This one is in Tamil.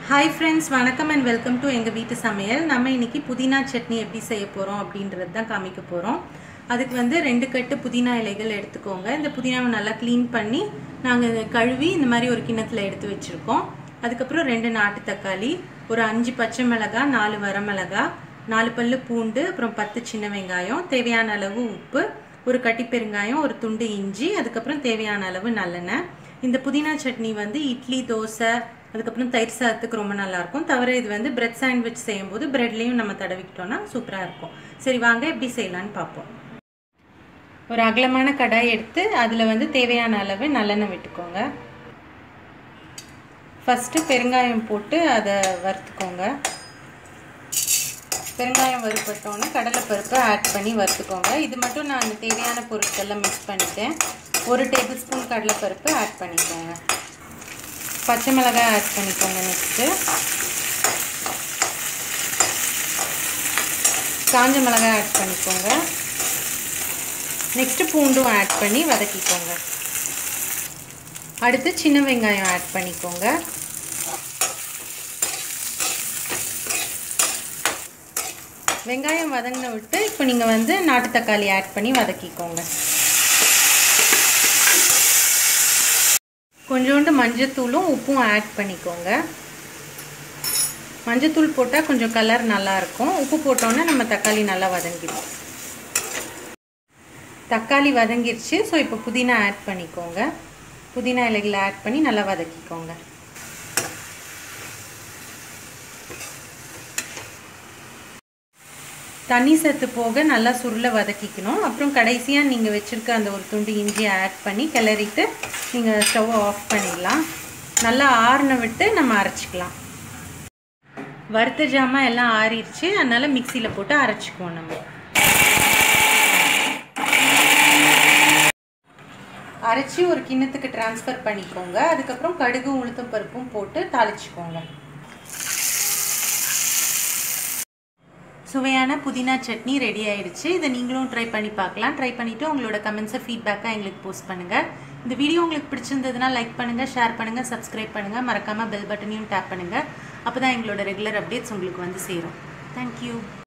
ஹாய் ஃப்ரெண்ட்ஸ் வணக்கம் அண்ட் வெல்கம் டு எங்கள் வீட்டு சமையல் நம்ம இன்னைக்கு புதினா சட்னி எப்படி செய்ய போகிறோம் அப்படின்றது தான் காமிக்க போகிறோம் அதுக்கு வந்து ரெண்டு கட்டு புதினா இலைகள் எடுத்துக்கோங்க இந்த புதினாவை நல்லா க்ளீன் பண்ணி நாங்கள் கழுவி இந்த மாதிரி ஒரு கிண்ணத்தில் எடுத்து வச்சுருக்கோம் அதுக்கப்புறம் ரெண்டு நாட்டு தக்காளி ஒரு அஞ்சு பச்சை மிளகாய் நாலு வரமிளகா நாலு பல்லு பூண்டு அப்புறம் பத்து சின்ன வெங்காயம் தேவையான அளவு உப்பு ஒரு கட்டி பெருங்காயம் ஒரு துண்டு இஞ்சி அதுக்கப்புறம் தேவையான அளவு நல்லெண்ணெய் இந்த புதினா சட்னி வந்து இட்லி தோசை அதுக்கப்புறம் தயிர் சாதத்துக்கு ரொம்ப நல்லாயிருக்கும் தவிர இது வந்து பிரெட் சாண்ட்விச் செய்யும்போது பிரெட்லேயும் நம்ம தடவிக்கிட்டோம்னா சூப்பராக இருக்கும் சரி வாங்க எப்படி செய்யலான்னு பார்ப்போம் ஒரு அகலமான கடாய் எடுத்து அதில் வந்து தேவையான அளவு நல்லெண்ணெய் விட்டுக்கோங்க ஃபஸ்ட்டு பெருங்காயம் போட்டு அதை வறுத்துக்கோங்க பெருங்காயம் வறுப்பட்டோன்னே கடலைப்பருப்பு ஆட் பண்ணி வறுத்துக்கோங்க இது மட்டும் நான் தேவையான பொருட்கள்லாம் மிக்ஸ் பண்ணிட்டேன் ஒரு டேபிள் ஸ்பூன் கடலைப்பருப்பு ஆட் பண்ணிக்கோங்க பச்சை மிளகாய் ஆட் பண்ணிக்கோங்க நெக்ஸ்ட்டு காஞ்ச மிளகாய் ஆட் பண்ணிக்கோங்க நெக்ஸ்ட்டு பூண்டும் ஆட் பண்ணி வதக்கிக்கோங்க அடுத்து சின்ன வெங்காயம் ஆட் பண்ணிக்கோங்க வெங்காயம் வதங்கின விட்டு இப்போ நீங்கள் வந்து நாட்டு தக்காளி ஆட் பண்ணி வதக்கிக்கோங்க கொஞ்சோண்டு மஞ்சத்தூளும் உப்பும் ஆட் பண்ணிக்கோங்க மஞ்சத்தூள் போட்டால் கொஞ்சம் கலர் நல்லாயிருக்கும் உப்பு போட்டோன்னே நம்ம தக்காளி நல்லா வதங்கிடும் தக்காளி வதங்கிருச்சு ஸோ இப்போ புதினா ஆட் பண்ணிக்கோங்க புதினா இலைகளை ஆட் பண்ணி நல்லா வதக்கிக்கோங்க தண்ணி சத்து போக நல்லா சுருளை வதக்கிக்கணும் அப்புறம் கடைசியாக நீங்கள் வச்சுருக்க அந்த ஒரு துண்டு இஞ்சியை ஆட் பண்ணி கிளறிட்டு நீங்கள் ஸ்டவ்வை ஆஃப் பண்ணிடலாம் நல்லா ஆறுன விட்டு நம்ம அரைச்சிக்கலாம் வறுத்த ஜாமான் எல்லாம் ஆறிடுச்சு அதனால் மிக்சியில் போட்டு அரைச்சிக்குவோம் நம்ம அரைச்சி ஒரு கிண்ணத்துக்கு டிரான்ஸ்ஃபர் பண்ணிக்கோங்க அதுக்கப்புறம் கடுகு உளுத்தம் பருப்பும் போட்டு தாளிச்சுக்கோங்க சுவையான புதினா சட்னி ரெடி ஆயிடுச்சு இதை நீங்களும் ட்ரை பண்ணி பார்க்கலாம் ட்ரை பண்ணிவிட்டு உங்களோட கமெண்ட்ஸை ஃபீட்பேக்காக எங்களுக்கு போஸ்ட் பண்ணுங்கள் இந்த வீடியோ உங்களுக்கு பிடிச்சிருந்ததுன்னா லைக் பண்ணுங்கள் ஷேர் பண்ணுங்கள் சப்ஸ்கிரைப் பண்ணுங்கள் மறக்காமல் பெல் பட்டனையும் டேப் பண்ணுங்கள் அப்போ தான் எங்களோட ரெகுலர் அப்டேட்ஸ் உங்களுக்கு வந்து சேரும் தேங்க்யூ